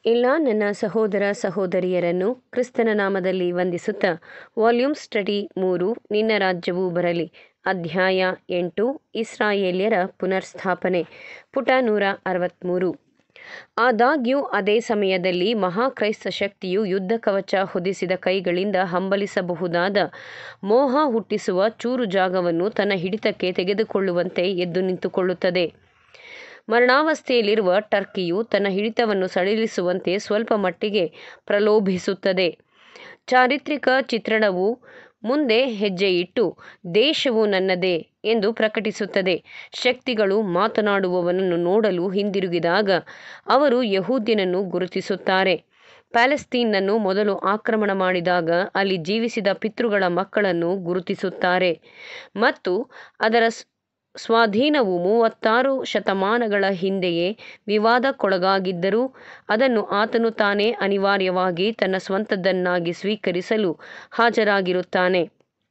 ಎಲ್ಲ ನನ್ನ ಸಹೋದರ ಸಹೋದರಿಯರನ್ನು ಕ್ರಿಸ್ತನ ನಾಮದಲ್ಲಿ ವಂದಿಸುತ್ತಾ ವಾಲ್ಯೂಮ್ ಸ್ಟಡಿ ಮೂರು ನಿನ್ನ ರಾಜ್ಯವು ಬರಲಿ ಅಧ್ಯಾಯ ಎಂಟು ಇಸ್ರಾಯೇಲ್ಯರ ಪುನರ್ಸ್ಥಾಪನೆ ಪುಟ ನೂರ ಅರವತ್ತ್ಮೂರು ಆದಾಗ್ಯೂ ಅದೇ ಸಮಯದಲ್ಲಿ ಮಹಾಕ್ರೈಸ್ತ ಶಕ್ತಿಯು ಯುದ್ಧ ಕವಚ ಹೊದಿಸಿದ ಕೈಗಳಿಂದ ಹಂಬಲಿಸಬಹುದಾದ ಮೋಹ ಹುಟ್ಟಿಸುವ ಚೂರು ಜಾಗವನ್ನು ತನ್ನ ಹಿಡಿತಕ್ಕೆ ತೆಗೆದುಕೊಳ್ಳುವಂತೆ ಎದ್ದು ನಿಂತುಕೊಳ್ಳುತ್ತದೆ ಮರಣಾವಸ್ಥೆಯಲ್ಲಿರುವ ಟರ್ಕಿಯು ತನ್ನ ಹಿಡಿತವನ್ನು ಸಡಿಲಿಸುವಂತೆ ಸ್ವಲ್ಪ ಮಟ್ಟಿಗೆ ಪ್ರಲೋಭಿಸುತ್ತದೆ ಚಾರಿತ್ರಿಕ ಚಿತ್ರಣವು ಮುಂದೆ ಹೆಜ್ಜೆಯಿಟ್ಟು ದೇಶವು ನನ್ನದೇ ಎಂದು ಪ್ರಕಟಿಸುತ್ತದೆ ಶಕ್ತಿಗಳು ಮಾತನಾಡುವವನನ್ನು ನೋಡಲು ಹಿಂದಿರುಗಿದಾಗ ಅವರು ಯಹೂದ್ಯನನ್ನು ಗುರುತಿಸುತ್ತಾರೆ ಪ್ಯಾಲೆಸ್ತೀನನ್ನು ಮೊದಲು ಆಕ್ರಮಣ ಮಾಡಿದಾಗ ಅಲ್ಲಿ ಜೀವಿಸಿದ ಪಿತೃಗಳ ಮಕ್ಕಳನ್ನು ಗುರುತಿಸುತ್ತಾರೆ ಮತ್ತು ಅದರ ಸ್ವಾಧೀನವು ಮೂವತ್ತಾರು ಶತಮಾನಗಳ ಹಿಂದೆಯೇ ವಿವಾದಕ್ಕೊಳಗಾಗಿದ್ದರೂ ಅದನ್ನು ಆತನು ತಾನೇ ಅನಿವಾರ್ಯವಾಗಿ ತನ್ನ ಸ್ವಂತದ್ದನ್ನಾಗಿ ಸ್ವೀಕರಿಸಲು ಹಾಜರಾಗಿರುತ್ತಾನೆ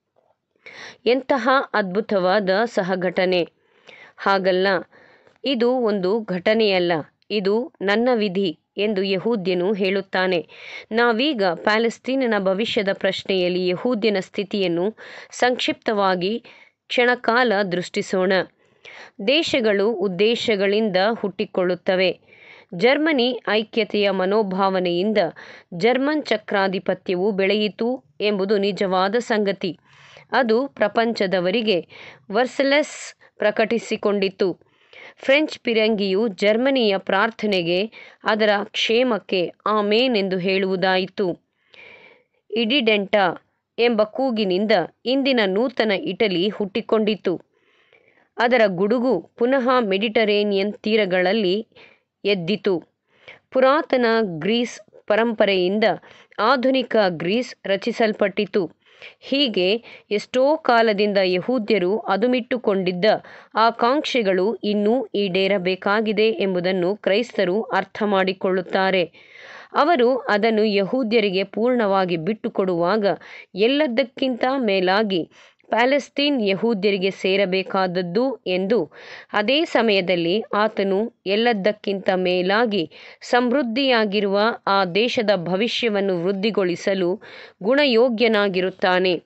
ಎಂತಹ ಅದ್ಭುತವಾದ ಸಹಘಟನೆ ಹಾಗಲ್ಲ ಇದು ಒಂದು ಘಟನೆಯಲ್ಲ ಇದು ನನ್ನ ವಿಧಿ ಎಂದು ಯಹೂದ್ಯನು ಹೇಳುತ್ತಾನೆ ನಾವೀಗ ಪ್ಯಾಲೆಸ್ತೀನಿನ ಭವಿಷ್ಯದ ಪ್ರಶ್ನೆಯಲ್ಲಿ ಯಹೂದ್ಯನ ಸ್ಥಿತಿಯನ್ನು ಸಂಕ್ಷಿಪ್ತವಾಗಿ ಕ್ಷಣಕಾಲ ದೃಷ್ಟಿಸೋಣ ದೇಶಗಳು ಉದ್ದೇಶಗಳಿಂದ ಹುಟ್ಟಿಕೊಳ್ಳುತ್ತವೆ ಜರ್ಮನಿ ಐಕ್ಯತೆಯ ಮನೋಭಾವನೆಯಿಂದ ಜರ್ಮನ್ ಚಕ್ರಾಧಿಪತ್ಯವು ಬೆಳೆಯಿತು ಎಂಬುದು ನಿಜವಾದ ಸಂಗತಿ ಅದು ಪ್ರಪಂಚದವರಿಗೆ ವರ್ಸಲೆಸ್ ಪ್ರಕಟಿಸಿಕೊಂಡಿತು ಫ್ರೆಂಚ್ ಪಿರಂಗಿಯು ಜರ್ಮನಿಯ ಪ್ರಾರ್ಥನೆಗೆ ಅದರ ಕ್ಷೇಮಕ್ಕೆ ಆಮೇನ್ ಎಂದು ಹೇಳುವುದಾಯಿತು ಇಡಿಡೆಂಟ ಎಂಬ ಕೂಗಿನಿಂದ ಇಂದಿನ ನೂತನ ಇಟಲಿ ಹುಟ್ಟಿಕೊಂಡಿತು ಅದರ ಗುಡುಗು ಪುನಃ ಮೆಡಿಟರೇನಿಯನ್ ತೀರಗಳಲ್ಲಿ ಎದ್ದಿತು ಪುರಾತನ ಗ್ರೀಸ್ ಪರಂಪರೆಯಿಂದ ಆಧುನಿಕ ಗ್ರೀಸ್ ರಚಿಸಲ್ಪಟ್ಟಿತು ಹೀಗೆ ಎಷ್ಟೋ ಕಾಲದಿಂದ ಯಹೂದ್ಯರು ಅದುಮಿಟ್ಟುಕೊಂಡಿದ್ದ ಆಕಾಂಕ್ಷೆಗಳು ಇನ್ನೂ ಈಡೇರಬೇಕಾಗಿದೆ ಎಂಬುದನ್ನು ಕ್ರೈಸ್ತರು ಅರ್ಥ ಮಾಡಿಕೊಳ್ಳುತ್ತಾರೆ ಅವರು ಅದನ್ನು ಯಹೂದ್ಯರಿಗೆ ಪೂರ್ಣವಾಗಿ ಬಿಟ್ಟುಕೊಡುವಾಗ ಎಲ್ಲದಕ್ಕಿಂತ ಮೇಲಾಗಿ ಪ್ಯಾಲೆಸ್ತೀನ್ ಯಹೂದ್ಯರಿಗೆ ಸೇರಬೇಕಾದದ್ದು ಎಂದು ಅದೇ ಸಮಯದಲ್ಲಿ ಆತನು ಎಲ್ಲದಕ್ಕಿಂತ ಮೇಲಾಗಿ ಸಮೃದ್ಧಿಯಾಗಿರುವ ಆ ದೇಶದ ಭವಿಷ್ಯವನ್ನು ವೃದ್ಧಿಗೊಳಿಸಲು ಗುಣಯೋಗ್ಯನಾಗಿರುತ್ತಾನೆ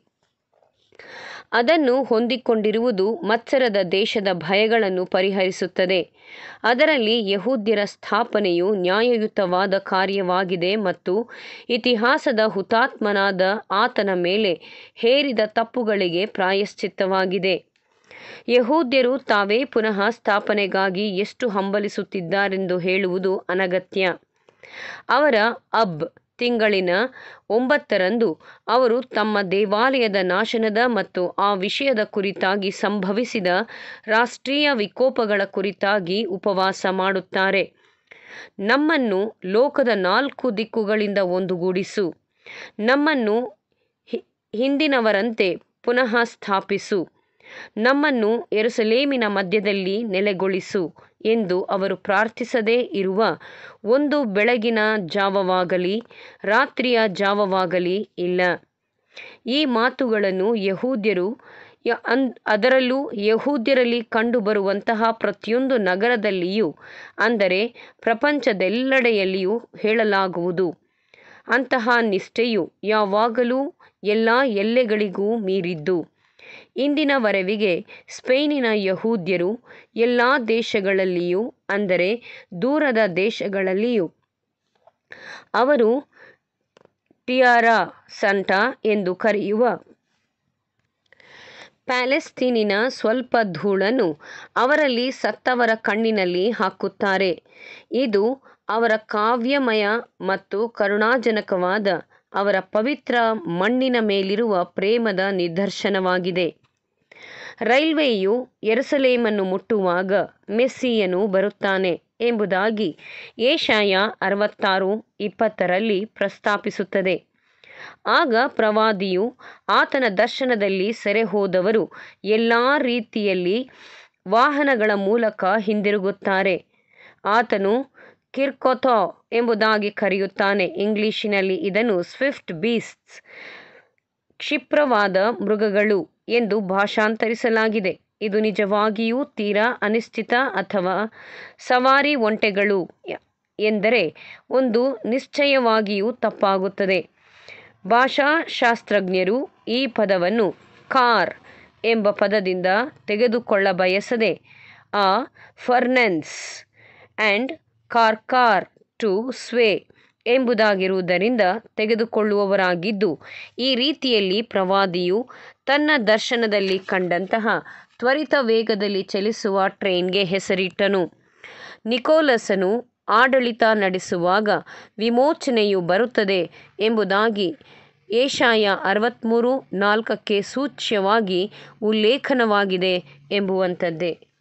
ಅದನ್ನು ಹೊಂದಿಕೊಂಡಿರುವುದು ಮತ್ಸರದ ದೇಶದ ಭಯಗಳನ್ನು ಪರಿಹರಿಸುತ್ತದೆ ಅದರಲ್ಲಿ ಯಹೂದ್ಯರ ಸ್ಥಾಪನೆಯು ನ್ಯಾಯಯುತವಾದ ಕಾರ್ಯವಾಗಿದೆ ಮತ್ತು ಇತಿಹಾಸದ ಹುತಾತ್ಮನಾದ ಆತನ ಮೇಲೆ ಹೇರಿದ ತಪ್ಪುಗಳಿಗೆ ಪ್ರಾಯಶ್ಚಿತ್ತವಾಗಿದೆ ಯಹೂದ್ಯರು ತಾವೇ ಪುನಃ ಸ್ಥಾಪನೆಗಾಗಿ ಎಷ್ಟು ಹಂಬಲಿಸುತ್ತಿದ್ದಾರೆಂದು ಹೇಳುವುದು ಅನಗತ್ಯ ಅವರ ಅಬ್ ತಿಂಗಳಿನ ಒಂಬತ್ತರಂದು ಅವರು ತಮ್ಮ ದೇವಾಲಯದ ನಾಶನದ ಮತ್ತು ಆ ವಿಷಯದ ಕುರಿತಾಗಿ ಸಂಭವಿಸಿದ ರಾಷ್ಟ್ರೀಯ ವಿಕೋಪಗಳ ಕುರಿತಾಗಿ ಉಪವಾಸ ಮಾಡುತ್ತಾರೆ ನಮ್ಮನ್ನು ಲೋಕದ ನಾಲ್ಕು ದಿಕ್ಕುಗಳಿಂದ ಒಂದುಗೂಡಿಸು ನಮ್ಮನ್ನು ಹಿಂದಿನವರಂತೆ ಪುನಃ ಸ್ಥಾಪಿಸು ನಮ್ಮನ್ನು ಯೆರೂಸಲೇಮಿನ ಮಧ್ಯದಲ್ಲಿ ನೆಲೆಗೊಳಿಸು ಎಂದು ಅವರು ಪ್ರಾರ್ಥಿಸದೇ ಇರುವ ಒಂದು ಬೆಳಗಿನ ಜಾವವಾಗಲಿ ರಾತ್ರಿಯ ಜಾವವಾಗಲಿ ಇಲ್ಲ ಈ ಮಾತುಗಳನ್ನು ಯಹೂದ್ಯರು ಅದರಲ್ಲೂ ಯಹೂದ್ಯರಲ್ಲಿ ಕಂಡುಬರುವಂತಹ ಪ್ರತಿಯೊಂದು ನಗರದಲ್ಲಿಯೂ ಅಂದರೆ ಪ್ರಪಂಚದೆಲ್ಲೆಡೆಯಲ್ಲಿಯೂ ಹೇಳಲಾಗುವುದು ಅಂತಹ ನಿಷ್ಠೆಯು ಯಾವಾಗಲೂ ಎಲ್ಲ ಎಲ್ಲೆಗಳಿಗೂ ಮೀರಿದ್ದು ಇಂದಿನವರೆವಿಗೆ ಸ್ಪೇನಿನ ಯಹೂದ್ಯರು ಎಲ್ಲ ದೇಶಗಳಲ್ಲಿಯೂ ಅಂದರೆ ದೂರದ ದೇಶಗಳಲ್ಲಿಯೂ ಅವರು ಟಿಯಾರಾ ಸಂಟಾ ಎಂದು ಕರೆಯುವ ಪ್ಯಾಲೆಸ್ತೀನಿನ ಸ್ವಲ್ಪ ಧೂಳನ್ನು ಅವರಲ್ಲಿ ಸತ್ತವರ ಕಣ್ಣಿನಲ್ಲಿ ಹಾಕುತ್ತಾರೆ ಇದು ಅವರ ಕಾವ್ಯಮಯ ಮತ್ತು ಕರುಣಾಜನಕವಾದ ಅವರ ಪವಿತ್ರ ಮಣ್ಣಿನ ಮೇಲಿರುವ ಪ್ರೇಮದ ನಿದರ್ಶನವಾಗಿದೆ ರೈಲ್ವೆಯು ಯೆರೂಸಲೇಮನ್ನು ಮುಟ್ಟುವಾಗ ಮೆಸ್ಸಿಯನು ಬರುತ್ತಾನೆ ಎಂಬುದಾಗಿ ಏಷಾಯ ಅರವತ್ತಾರು ಇಪ್ಪತ್ತರಲ್ಲಿ ಪ್ರಸ್ತಾಪಿಸುತ್ತದೆ ಆಗ ಪ್ರವಾದಿಯು ಆತನ ದರ್ಶನದಲ್ಲಿ ಸೆರೆ ಹೋದವರು ಎಲ್ಲ ರೀತಿಯಲ್ಲಿ ವಾಹನಗಳ ಮೂಲಕ ಹಿಂದಿರುಗುತ್ತಾರೆ ಆತನು ಕಿರ್ಕೊಥೋ ಎಂಬುದಾಗಿ ಕರೆಯುತ್ತಾನೆ ಇಂಗ್ಲಿಶಿನಲ್ಲಿ ಇದನ್ನು ಸ್ವಿಫ್ಟ್ ಬೀಸ್ಟ್ಸ್ ಕ್ಷಿಪ್ರವಾದ ಮೃಗಗಳು ಎಂದು ಭಾಷಾಂತರಿಸಲಾಗಿದೆ ಇದು ನಿಜವಾಗಿಯೂ ತೀರಾ ಅನಿಶ್ಚಿತ ಅಥವಾ ಸವಾರಿ ಒಂಟೆಗಳು ಎಂದರೆ ಒಂದು ನಿಶ್ಚಯವಾಗಿಯೂ ತಪ್ಪಾಗುತ್ತದೆ ಭಾಷಾಶಾಸ್ತ್ರಜ್ಞರು ಈ ಪದವನ್ನು ಕಾರ್ ಎಂಬ ಪದದಿಂದ ತೆಗೆದುಕೊಳ್ಳಬಯಸದೆ ಆ ಫರ್ನೆನ್ಸ್ ಆ್ಯಂಡ್ ಕಾರ್ಕಾರ್ ಟು ಸ್ವೇ ಎಂಬುದಾಗಿರುವುದರಿಂದ ತೆಗೆದುಕೊಳ್ಳುವವರಾಗಿದ್ದು ಈ ರೀತಿಯಲ್ಲಿ ಪ್ರವಾದಿಯು ತನ್ನ ದರ್ಶನದಲ್ಲಿ ಕಂಡಂತಹ ತ್ವರಿತ ವೇಗದಲ್ಲಿ ಚಲಿಸುವ ಟ್ರೈನ್ಗೆ ಹೆಸರಿಟ್ಟನು ನಿಕೋಲಸನು ಆಡಳಿತ ನಡೆಸುವಾಗ ವಿಮೋಚನೆಯು ಬರುತ್ತದೆ ಎಂಬುದಾಗಿ ಏಷಾಯ ಅರವತ್ತ್ಮೂರು ನಾಲ್ಕಕ್ಕೆ ಸೂಚ್ಯವಾಗಿ ಉಲ್ಲೇಖನವಾಗಿದೆ ಎಂಬುವಂಥದ್ದೇ